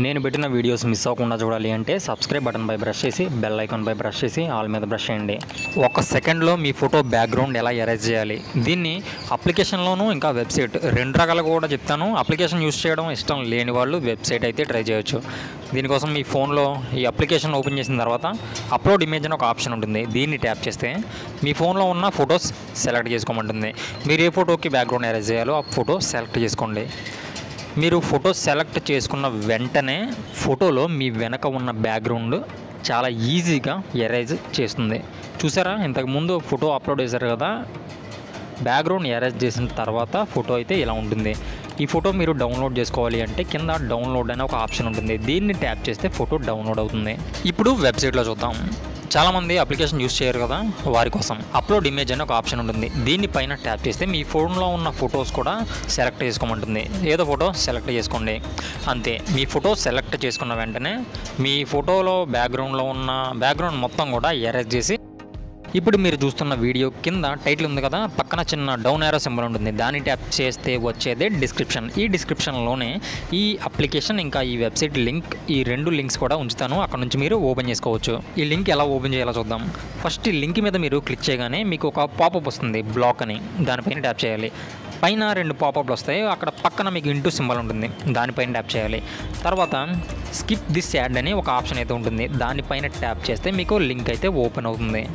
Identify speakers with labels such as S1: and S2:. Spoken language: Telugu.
S1: నేను పెట్టిన వీడియోస్ మిస్ అవ్వకుండా చూడాలి అంటే సబ్స్క్రైబ్ బటన్ పై బ్రష్ చేసి బెల్ ఐకాన్ పై బ్రష్ చేసి ఆల్ మీద బ్రష్ చేయండి ఒక సెకండ్లో మీ ఫోటో బ్యాక్గ్రౌండ్ ఎలా ఎరేజ్ చేయాలి దీన్ని అప్లికేషన్లోనూ ఇంకా వెబ్సైట్ రెండు రకాలుగా కూడా చెప్తాను అప్లికేషన్ యూస్ చేయడం ఇష్టం లేని వాళ్ళు వెబ్సైట్ అయితే ట్రై చేయొచ్చు దీనికోసం మీ ఫోన్లో ఈ అప్లికేషన్ ఓపెన్ చేసిన తర్వాత అప్లోడ్ ఇమేజ్ అని ఒక ఆప్షన్ ఉంటుంది దీన్ని ట్యాప్ చేస్తే మీ ఫోన్లో ఉన్న ఫొటోస్ సెలెక్ట్ చేసుకోమంటుంది మీరు ఏ ఫోటోకి బ్యాక్గ్రౌండ్ ఎరేజ్ చేయాలో ఆ ఫోటో సెలెక్ట్ చేసుకోండి మీరు ఫోటో సెలెక్ట్ చేసుకున్న వెంటనే ఫోటోలో మీ వెనక ఉన్న బ్యాక్గ్రౌండ్ చాలా ఈజీగా ఎరేజ్ చేస్తుంది చూసారా ఇంతకుముందు ఫోటో అప్లోడ్ చేశారు కదా బ్యాక్గ్రౌండ్ ఎరేజ్ చేసిన తర్వాత ఫోటో అయితే ఇలా ఉంటుంది ఈ ఫోటో మీరు డౌన్లోడ్ చేసుకోవాలి అంటే కింద డౌన్లోడ్ అనే ఒక ఆప్షన్ ఉంటుంది దీన్ని ట్యాప్ చేస్తే ఫోటో డౌన్లోడ్ అవుతుంది ఇప్పుడు వెబ్సైట్లో చూద్దాం చాలామంది అప్లికేషన్ యూస్ చేయరు కదా వారి కోసం అప్లోడ్ ఇమేజ్ అని ఒక ఆప్షన్ ఉంటుంది దీని పైన ట్యాప్ చేస్తే మీ ఫోన్లో ఉన్న ఫొటోస్ కూడా సెలెక్ట్ చేసుకోమంటుంది ఏదో ఫోటో సెలెక్ట్ చేసుకోండి అంతే మీ ఫోటో సెలెక్ట్ చేసుకున్న వెంటనే మీ ఫోటోలో బ్యాక్గ్రౌండ్లో ఉన్న బ్యాక్గ్రౌండ్ మొత్తం కూడా ఎరేజ్ చేసి ఇప్పుడు మీరు చూస్తున్న వీడియో కింద టైటిల్ ఉంది కదా పక్కన చిన్న డౌన్ యారో సింబల్ ఉంటుంది దాన్ని ట్యాప్ చేస్తే వచ్చేదే డిస్క్రిప్షన్ ఈ డిస్క్రిప్షన్లోనే ఈ అప్లికేషన్ ఇంకా ఈ వెబ్సైట్ లింక్ ఈ రెండు లింక్స్ కూడా ఉంచుతాను అక్కడ నుంచి మీరు ఓపెన్ చేసుకోవచ్చు ఈ లింక్ ఎలా ఓపెన్ చేయాలో చూద్దాం ఫస్ట్ ఈ లింక్ మీద మీరు క్లిక్ చేయగానే మీకు ఒక పాపప్ వస్తుంది బ్లాక్ అని దానిపైన ట్యాప్ చేయాలి పైన రెండు పాపప్లు వస్తాయి అక్కడ పక్కన మీకు ఇంటూ సింబల్ ఉంటుంది దానిపైన ట్యాప్ చేయాలి తర్వాత స్కిప్ దిస్ యాడ్ అని ఒక ఆప్షన్ అయితే ఉంటుంది దానిపైన ట్యాప్ చేస్తే మీకు లింక్ అయితే ఓపెన్ అవుతుంది